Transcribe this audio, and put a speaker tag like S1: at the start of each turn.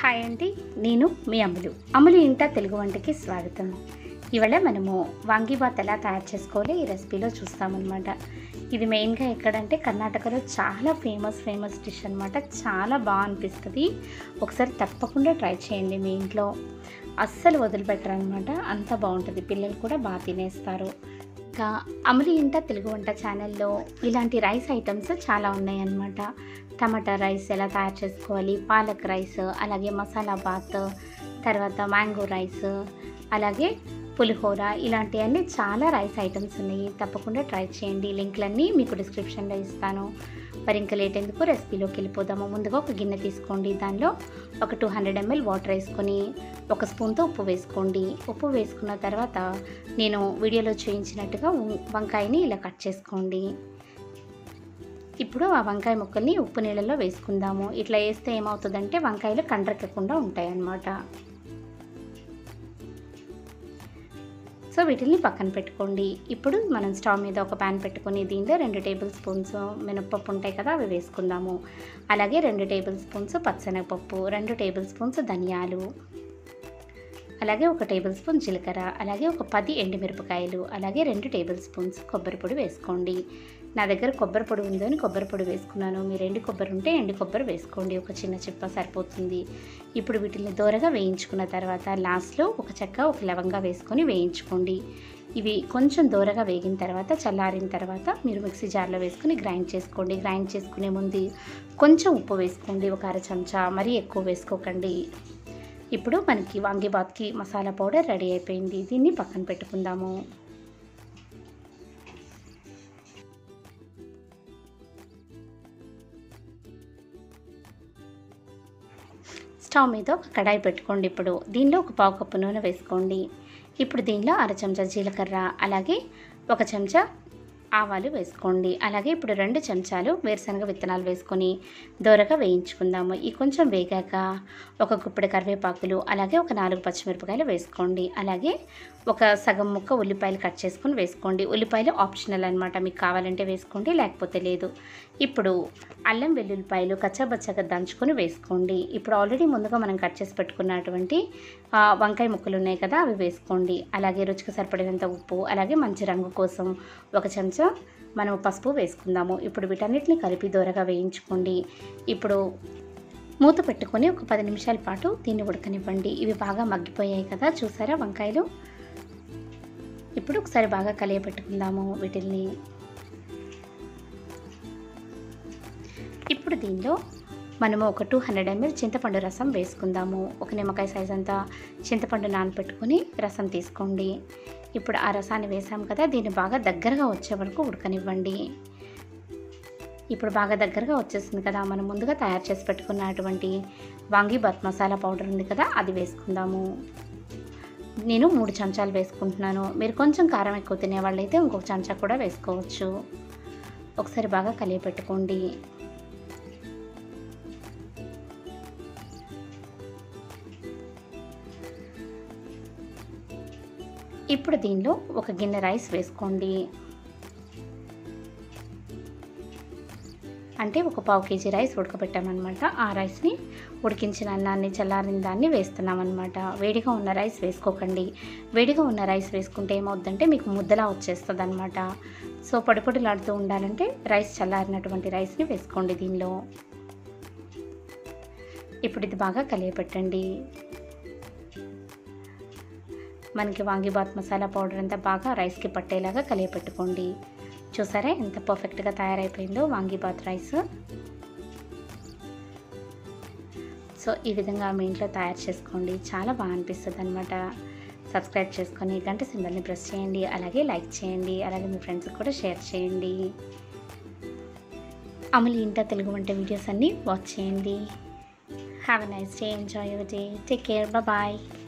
S1: hi అండి నేను మీ అమ్ములు అమ్ములు ఇంట తెలుగు వంటకి స్వాగతం ఇవాళ మనము వాంగీబాత్ ఎలా తయారు చేసుకోవాలో ఈ రెసిపీలో చూస్తామన్నమాట ఇది మెయిన్గా ఎక్కడంటే కర్ణాటకలో చాలా ఫేమస్ ఫేమస్ డిష్ అనమాట చాలా బాగా అనిపిస్తుంది ఒకసారి తప్పకుండా ట్రై చేయండి మీ ఇంట్లో అస్సలు వదిలిపెట్టరు అనమాట అంత బాగుంటుంది పిల్లలు కూడా బాగా తినేస్తారు ఇంకా అమలి ఇంట తెలుగు వంట ఛానల్లో ఇలాంటి రైస్ ఐటమ్స్ చాలా ఉన్నాయన్నమాట టమాటా రైస్ ఎలా తయారు చేసుకోవాలి పాలక్ రైస్ అలాగే మసాలా బాత్ తర్వాత మ్యాంగో రైస్ అలాగే పులిహోర ఇలాంటివన్నీ చాలా రైస్ ఐటమ్స్ ఉన్నాయి తప్పకుండా ట్రై చేయండి లింక్లన్నీ మీకు డిస్క్రిప్షన్లో ఇస్తాను మరి ఇంకా లేట్ ఎందుకు రెసిపీలోకి వెళ్ళిపోదాము ముందుగా ఒక గిన్నె తీసుకోండి దానిలో ఒక టూ హండ్రెడ్ ఎంఎల్ వాటర్ వేసుకొని ఒక స్పూన్తో ఉప్పు వేసుకోండి ఉప్పు వేసుకున్న తర్వాత నేను వీడియోలో చూపించినట్టుగా వం- వంకాయని ఇలా కట్ చేసుకోండి ఇప్పుడు ఆ వంకాయ ముక్కల్ని ఉప్పు నీళ్ళలో వేసుకుందాము ఇట్లా వేస్తే ఏమవుతుందంటే వంకాయలు కండ్రెక్కకుండా ఉంటాయి అన్నమాట సో వీటిని పక్కన పెట్టుకోండి ఇప్పుడు మనం స్టవ్ మీద ఒక ప్యాన్ పెట్టుకొని దీనిలో రెండు టేబుల్ స్పూన్స్ మినప్పప్పు ఉంటాయి కదా అవి వేసుకుందాము అలాగే రెండు టేబుల్ స్పూన్స్ పచ్చనగపప్పు రెండు టేబుల్ స్పూన్స్ ధనియాలు అలాగే ఒక టేబుల్ స్పూన్ జీలకర్ర అలాగే ఒక పది ఎండుమిరపకాయలు అలాగే రెండు టేబుల్ స్పూన్స్ కొబ్బరి పొడి వేసుకోండి నా దగ్గర కొబ్బరి పొడి ఉందో అని కొబ్బరి పొడి వేసుకున్నాను మీరు ఎండు కొబ్బరి ఉంటే ఎండు కొబ్బరి వేసుకోండి ఒక చిన్న చిప్ప సరిపోతుంది ఇప్పుడు వీటిని దూరగా వేయించుకున్న తర్వాత లాస్ట్లో ఒక చెక్క ఒక లవంగా వేసుకొని వేయించుకోండి ఇవి కొంచెం దూరగా వేగిన తర్వాత చల్లారిన తర్వాత మీరు మిక్సీ జార్లో వేసుకొని గ్రైండ్ చేసుకోండి గ్రైండ్ చేసుకునే ముందు కొంచెం ఉప్పు వేసుకోండి ఒక అర చెంచా మరీ ఎక్కువ వేసుకోకండి ఇప్పుడు మనకి వాంగిబాత్కి మసాలా పౌడర్ రెడీ అయిపోయింది దీన్ని పక్కన పెట్టుకుందాము స్టవ్ మీద ఒక కడాయి పెట్టుకోండి ఇప్పుడు దీనిలో ఒక పావు కప్పు నూనె వేసుకోండి ఇప్పుడు దీనిలో అర చెంచా జీలకర్ర అలాగే ఒక చెంచా ఆవాలు వేసుకోండి అలాగే ఇప్పుడు రెండు చెంచాలు వేరుశనగ విత్తనాలు వేసుకొని దోరగా వేయించుకుందాము ఈ కొంచెం వేగాక ఒక గుప్పెడు కరివేపాకులు అలాగే ఒక నాలుగు పచ్చిమిరపకాయలు వేసుకోండి అలాగే ఒక సగం ముక్క ఉల్లిపాయలు కట్ చేసుకొని వేసుకోండి ఉల్లిపాయలు ఆప్షనల్ అనమాట మీకు కావాలంటే వేసుకోండి లేకపోతే లేదు ఇప్పుడు అల్లం వెల్లుల్లిపాయలు కచ్చాబచ్చగా దంచుకొని వేసుకోండి ఇప్పుడు ఆల్రెడీ ముందుగా మనం కట్ చేసి పెట్టుకున్నటువంటి ఆ, వంకాయ ముక్కలు ఉన్నాయి కదా అవి వేసుకోండి అలాగే రుచికి సరిపడినంత ఉప్పు అలాగే మంచి రంగు కోసం ఒక చెంచా మనం పసుపు వేసుకుందాము ఇప్పుడు వీటన్నిటిని కలిపి దూరగా వేయించుకోండి ఇప్పుడు మూత పెట్టుకొని ఒక పది నిమిషాల పాటు దీన్ని ఉడకనివ్వండి ఇవి బాగా మగ్గిపోయాయి కదా చూసారా వంకాయలు ఇప్పుడు ఒకసారి బాగా కలియపెట్టుకుందాము వీటిల్ని ఇప్పుడు దీనిలో మనము ఒక టూ హండ్రెడ్ ఎంఎల్ చింతపండు రసం వేసుకుందాము ఒక నిమ్మకాయ సైజ్ అంతా చింతపండు నానబెట్టుకొని రసం తీసుకోండి ఇప్పుడు ఆ రసాన్ని వేసాం కదా దీన్ని బాగా దగ్గరగా వచ్చే వరకు ఉడకనివ్వండి ఇప్పుడు బాగా దగ్గరగా వచ్చేసింది కదా మనం ముందుగా తయారు చేసి పెట్టుకున్నటువంటి వాంగీబాత్ మసాలా పౌడర్ ఉంది కదా అది వేసుకుందాము నేను మూడు చెంచాలు వేసుకుంటున్నాను మీరు కొంచెం కారం ఎక్కువ తినే వాళ్ళైతే ఇంకొక చెంచా కూడా వేసుకోవచ్చు ఒకసారి బాగా కలియపెట్టుకోండి ఇప్పుడు దీనిలో ఒక గిన్నె రైస్ వేసుకోండి అంటే ఒక పావు కేజీ రైస్ ఉడకబెట్టామన్నమాట ఆ రైస్ని ఉడికించిన అన్నాన్ని చల్లారిన దాన్ని వేస్తున్నామన్నమాట వేడిగా ఉన్న రైస్ వేసుకోకండి వేడిగా ఉన్న రైస్ వేసుకుంటే ఏమవుద్దంటే మీకు ముద్దలా వచ్చేస్తుంది అనమాట సో పొడి పొడిలాడుతూ ఉండాలంటే రైస్ చల్లారినటువంటి రైస్ని వేసుకోండి దీనిలో ఇప్పుడు ఇది బాగా కలియపెట్టండి మనకి వాంగిబాత్ మసాలా పౌడర్ అంతా బాగా రైస్కి పట్టేలాగా కలియపెట్టుకోండి చూసారా ఎంత పర్ఫెక్ట్గా తయారైపోయిందో వాంగిబాత్ రైస్ సో ఈ విధంగా మీ ఇంట్లో తయారు చేసుకోండి చాలా బాగా అనిపిస్తుంది అనమాట సబ్స్క్రైబ్ చేసుకొని గంట సింబల్ని ప్రెస్ చేయండి అలాగే లైక్ చేయండి అలాగే మీ ఫ్రెండ్స్కి కూడా షేర్ చేయండి అమలు ఇంట తెలుగు వంట వీడియోస్ అన్నీ వాచ్ చేయండి have a nice day enjoy your day take care bye